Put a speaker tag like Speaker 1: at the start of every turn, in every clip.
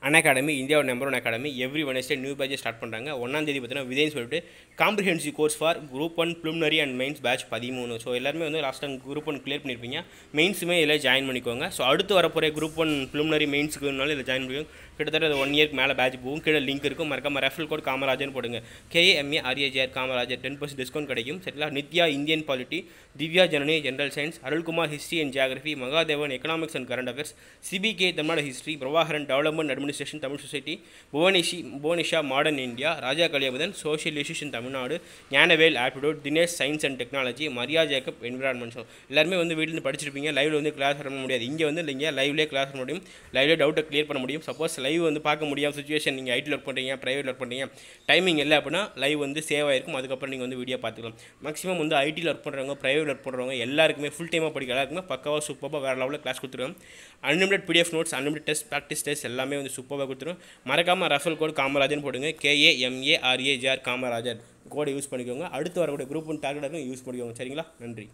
Speaker 1: an Unacademy இந்தியாவோட number one academy every Wednesday new batch start பண்ணுறாங்க ஒன்றாம் தேதி பார்த்தீங்கன்னா விதைன்னு சொல்லிட்டு comprehensive course for group one preliminary and mains batch பதிமூணு ஸோ எல்லாருமே வந்து last time group one clear பண்ணியிருப்பீங்க மெயின்ஸுமே இதில் ஜாயின் பண்ணிக்கோங்க ஸோ அடுத்து வரப்போகிற குரூப் ஒன் ப்ளூமினரி மெயின்ஸுக்குனாலும் இதில் ஜாயின் பண்ணிக்கோங்க கிட்டத்தட்ட அது ஒன் இயர்க்கு மேலே பேட்ச் போகும் கீழே லிங்க் இருக்கும் மறக்காம ரெஃபரல் கோட் காமராஜர்னு போடுங்க K A M A R A G R Kamarajar ten percent discount கிடைக்கும் சரிங்களா Nithya Indian polity Divya Janani general science Arulkumar history and geography Mahadevan economics and current affairs C B K Tamil Nadu history Prabhakaran development administration Tamil society Bhuvaneshi Bhuvanisha modern India Raja Kaliyapathan social issues in Tamil Nadu Gnanavel aptitude Dinesh science and technology Maria Jacob environment so எல்லாருமே வந்து வீட்டில் படிச்சிருப்பீங்க லைவ்ல வந்து class பண்ண முடியாது இங்கே வந்து இல்லைங்க லைவ்லேயே கிளாஸ் பண்ண முடியும் லைவ்லேயே டவுட்டை கிளியர் பண்ண முடியும் சப்போஸ் லைவ் வந்து பார்க்க முடியாத சுச்சுவேஷன் நீங்கள் ஐடியில் ஒர்க் பண்ணுறீங்க ப்ரைவேட் ஒர்க் பண்ணுறீங்க டைமிங் இல்லை அப்படின்னா லைவ் வந்து சேவ் ஆயிருக்கும் அதுக்கப்புறம் நீங்கள் வந்து வீடியோ பார்த்துக்கலாம் மேக்ஸிமம் வந்து ஐடியில் ஒர்க் பண்ணுறவங்க ப்ரைவேட் ஒர்க் பண்ணுறவங்க எல்லாருக்குமே ஃபுல் டைமாக படிக்க எல்லாருக்குமே பக்காவாக சூப்பராக வேறு லெவலில் கிளாஸ் கொடுத்துருவோம் unlimited PDF notes unlimited test practice test எல்லாமே வந்து சூப்பராக கொடுத்துருவோம் மறக்காமல் ரஃபல் கோட் காமராஜர்னு போடுங்க கேஏஎம்ஏஆர்ஏஜிஆர் காமராஜர் கோடை யூஸ் பண்ணிக்கோங்க அடுத்து வரக்கூடிய குரூப் ஒன் டார்கெட்டாகவும் யூஸ் பண்ணிக்கோங்க சரிங்களா நன்றி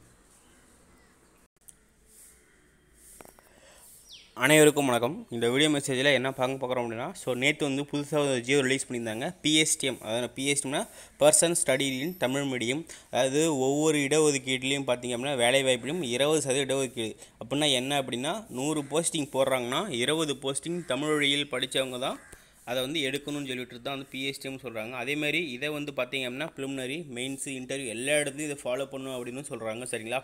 Speaker 2: அனைவருக்கும் வணக்கம் இந்த வீடியோ மெசேஜில் என்ன பார்க்க பார்க்குறோம் அப்படின்னா ஸோ நேற்று வந்து புதுசாக ஒரு ஜியோ ரிலீஸ் பண்ணியிருந்தாங்க பிஎஸ்டிஎம் அதாவது பிஎஸ்டிஎம்னா person study in Tamil medium அதாவது ஒவ்வொரு இடஒதுக்கீட்லேயும் பார்த்தீங்க அப்படின்னா வேலைவாய்ப்பிலும் இருபது சதவீத இடஒதுக்கீடு அப்படின்னா என்ன அப்படின்னா நூறு போஸ்டிங் போடுறாங்கன்னா இருபது போஸ்டிங் தமிழ் வழியில் படித்தவங்க தான் அதை வந்து எடுக்கணும்னு சொல்லிட்டு தான் வந்து பிஎஸ்டிஎம் சொல்கிறாங்க அதேமாதிரி இதை வந்து பார்த்தீங்க அப்படின்னா ப்ரிலிமினரி மெயின்ஸு இன்டர்வியூ எல்லா இடத்துலையும் இதை ஃபாலோ பண்ணணும் அப்படின்னு சொல்கிறாங்க சரிங்களா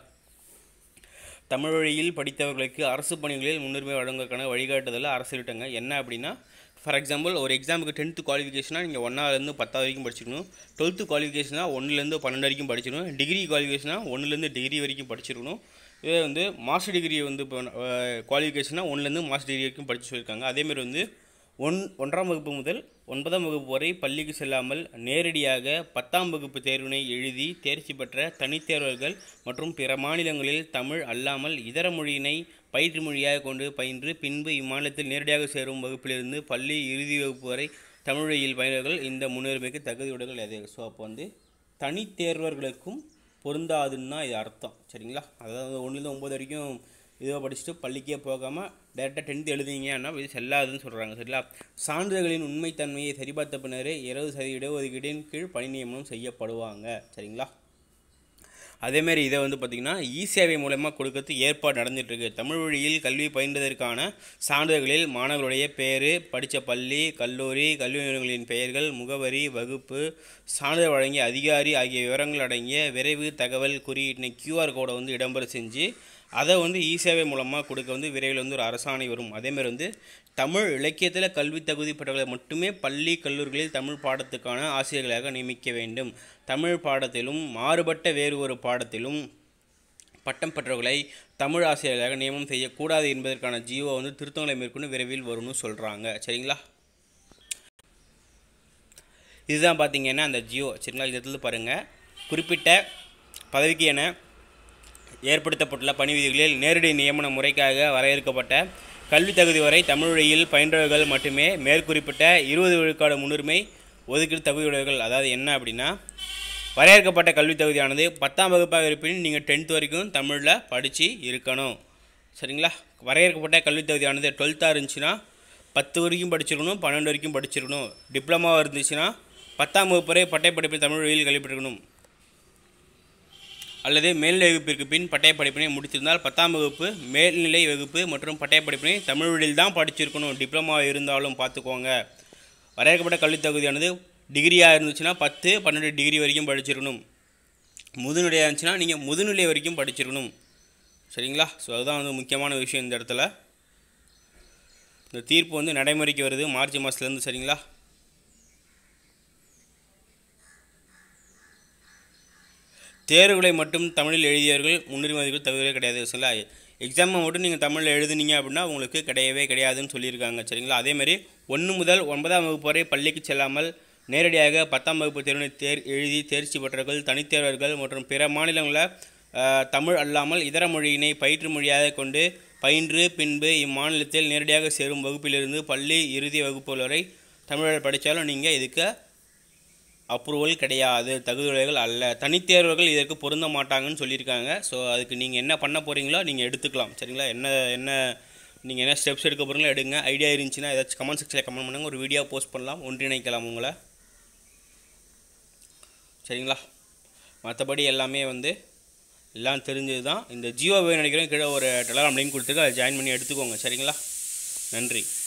Speaker 2: தமிழ் வழியில் படித்தவர்களுக்கு அரசு பணிகளில் முன்னுரிமை வழங்குவதற்கான வழிகாட்டுதலை அரசு விட்டாங்க என்ன அப்படின்னா ஃபார் எக்ஸாம்பிள் ஒரு எக்ஸாமுக்கு டென்த்து குவாலிஃபிகேஷனாக நீங்கள் ஒன்றாலேருந்து பத்தாவது வரைக்கும் படிச்சிருக்கணும் டுவெல்த்து குவாலிஃபிகேஷனாக ஒன்றுலேருந்து பன்னெண்டு வரைக்கும் படிச்சிருக்கணும் டிகிரி குவாலிஃபிகேஷனாக ஒன்றுலேருந்து டிகிரி வரைக்கும் படிச்சிருக்கணும் இதே வந்து மாஸ்டர் டிகிரி வந்து இப்போ குவாலிஃபிகேஷனாக ஒன்றுலேருந்து மாஸ்டர் டிகிரி வரைக்கும் படிச்சு சொல்லியிருக்காங்க அதேமாதிரி வந்து ஒன் ஒன்றாம் வகுப்பு முதல் ஒன்பதாம் வகுப்பு வரை பள்ளிக்கு செல்லாமல் நேரடியாக பத்தாம் வகுப்பு தேர்வினை எழுதி தேர்ச்சி பெற்ற தனித்தேர்வர்கள் மற்றும் பிற மாநிலங்களில் தமிழ் அல்லாமல் இதர மொழியினை பயிற்று மொழியாக கொண்டு பயின்று பின்பு இம்மாநிலத்தில் நேரடியாக சேரும் வகுப்பிலிருந்து பள்ளி இறுதி வகுப்பு வரை தமிழ் வழியில் பயின்றவர்கள் இந்த முன்னுரிமைக்கு தகுதியுடைகள் எது ஸோ அப்போ வந்து தனித்தேர்வர்களுக்கும் பொருந்தாதுன்னு தான் இது அர்த்தம் சரிங்களா அதாவது ஒன்றுலேருந்து ஒம்பது வரைக்கும் இதுவாக படிச்சுட்டு பள்ளிக்கே போகாமல் டேரெக்டாக டென்த்து எழுதுனீங்கன்னா இது செல்லாதுன்னு சொல்கிறாங்க சரிங்களா சான்றிதழ்களின் உண்மைத்தன்மையை சரிபார்த்த பின்னரே இருபது சதவீத இடஒதுக்கீட்டின் கீழ் பணி நியமனம் செய்யப்படுவாங்க சரிங்களா அதேமாரி இதை வந்து பார்த்திங்கன்னா இ சேவை மூலமாக கொடுக்கறது ஏற்பாடு நடந்துகிட்ருக்கு தமிழ் வழியில் கல்வி பயின்றதற்கான சான்றிதழ்களில் மாணவர்களுடைய பேர் படித்த பள்ளி கல்லூரி கல்வி நிறுவனங்களின் பெயர்கள் முகவரி வகுப்பு சான்றிதழ் வழங்கிய அதிகாரி ஆகிய விவரங்கள் அடங்கிய விரைவு தகவல் குறியீட்டினை கியூஆர் கோடை வந்து இடம்பெற செஞ்சு அதை வந்து இ சேவை மூலமாக கொடுக்க வந்து விரைவில் வந்து ஒரு அரசாணை வரும் அதேமாதிரி வந்து தமிழ் இலக்கியத்தில் கல்வி தகுதி பெற்றவர்களை மட்டுமே பள்ளி கல்லூரிகளில் தமிழ் பாடத்துக்கான ஆசிரியர்களாக நியமிக்க வேண்டும் தமிழ் பாடத்திலும் மாறுபட்ட வேறு ஒரு பாடத்திலும் பட்டம் பெற்றவர்களை தமிழ் ஆசிரியர்களாக நியமனம் செய்யக்கூடாது என்பதற்கான ஜியோ வந்து திருத்தங்களை மேற்கொண்டு விரைவில் வரும்னு சொல்கிறாங்க சரிங்களா இதுதான் பார்த்தீங்கன்னா அந்த ஜியோ சரிங்களா இந்த இடத்துல பாருங்கள் குறிப்பிட்ட பதவிக்கு என ஏற்படுத்தப்பட்டுள்ள பணி விதிகளில் நேரடி நியமன முறைக்காக வரையறுக்கப்பட்ட கல்வி தகுதி வரை தமிழ் வழியில் பயின்றவர்கள் மட்டுமே மேற்குறிப்பிட்ட இருபது விழுக்காடு முன்னுரிமை ஒதுக்கீடு தகுதியுடையவர்கள் அதாவது என்ன அப்படின்னா வரையறுக்கப்பட்ட கல்வி தகுதியானது பத்தாம் வகுப்பாக இருப்பினும் நீங்கள் டென்த் வரைக்கும் தமிழில் படித்து இருக்கணும் சரிங்களா வரையறுக்கப்பட்ட கல்வி தகுதியானது டுவெல்த்தாக இருந்துச்சுன்னா பத்து வரைக்கும் படிச்சிருக்கணும் பன்னெண்டு வரைக்கும் படிச்சிருக்கணும் டிப்ளமாவாக இருந்துச்சுன்னா பத்தாம் வகுப்பு வரை பட்டை படிப்பில் தமிழ் வழியில் கல்வி பெற்றிருக்கணும் அல்லது மேல்நிலை வகுப்பிற்கு பின் பட்டய படிப்பினை முடித்திருந்தால் பத்தாம் வகுப்பு மேல்நிலை வகுப்பு மற்றும் பட்டய படிப்பினை தமிழ் வழியில் தான் படிச்சிருக்கணும் டிப்ளமா இருந்தாலும் பார்த்துக்கோங்க வரையறுக்கப்பட்ட கல்வி தகுதியானது டிகிரியாக இருந்துச்சுன்னா பத்து பன்னெண்டு டிகிரி வரைக்கும் படிச்சிருக்கணும் முதுநிலையாக இருந்துச்சுன்னா நீங்கள் முதுநிலை வரைக்கும் படிச்சிருக்கணும் சரிங்களா ஸோ அதுதான் வந்து முக்கியமான விஷயம் இந்த இடத்துல இந்த தீர்ப்பு வந்து நடைமுறைக்கு வருது மார்ச் மாதத்துலேருந்து சரிங்களா தேர்வுகளை மட்டும் தமிழில் எழுதியவர்கள் முன்னுரிமை மதிப்பு தகுதியே கிடையாது சரிங்களா எக்ஸாமை மட்டும் நீங்கள் தமிழில் எழுதுனீங்க அப்படின்னா உங்களுக்கு கிடையவே கிடையாதுன்னு சொல்லியிருக்காங்க சரிங்களா அதேமாதிரி ஒன்று முதல் ஒன்பதாம் வகுப்பு வரை பள்ளிக்கு செல்லாமல் நேரடியாக பத்தாம் வகுப்பு தேர்வினை தேர் எழுதி தேர்ச்சி பெற்றவர்கள் தனித்தேர்வர்கள் மற்றும் பிற மாநிலங்களில் தமிழ் அல்லாமல் இதர மொழியினை பயிற்று மொழியாக கொண்டு பயின்று பின்பு இம்மாநிலத்தில் நேரடியாக சேரும் வகுப்பிலிருந்து பள்ளி இறுதி வகுப்பு வரை தமிழில் படித்தாலும் நீங்கள் இதுக்கு அப்ரூவல் கிடையாது தகுதியுடையவர்கள் அல்ல தனித்தேர்வர்கள் இதற்கு பொருந்த மாட்டாங்கன்னு சொல்லியிருக்காங்க ஸோ அதுக்கு நீங்கள் என்ன பண்ண போகிறீங்களோ நீங்கள் எடுத்துக்கலாம் சரிங்களா என்ன என்ன நீங்கள் என்ன ஸ்டெப்ஸ் எடுக்க போகிறீங்களோ எடுங்க ஐடியா இருந்துச்சுன்னா ஏதாச்சும் கமெண்ட் செக்ஷனில் கமெண்ட் பண்ணுங்கள் ஒரு வீடியோ போஸ்ட் பண்ணலாம் ஒன்றிணைக்கலாம் உங்களை சரிங்களா மற்றபடி எல்லாமே வந்து எல்லாம் தெரிஞ்சது தான் இந்த ஜியோ வேணும் நினைக்கிறேன் கீழே ஒரு டெலகிராம் லிங்க் கொடுத்துருக்கு அதை ஜாயின் பண்ணி எடுத்துக்கோங்க சரிங்களா நன்றி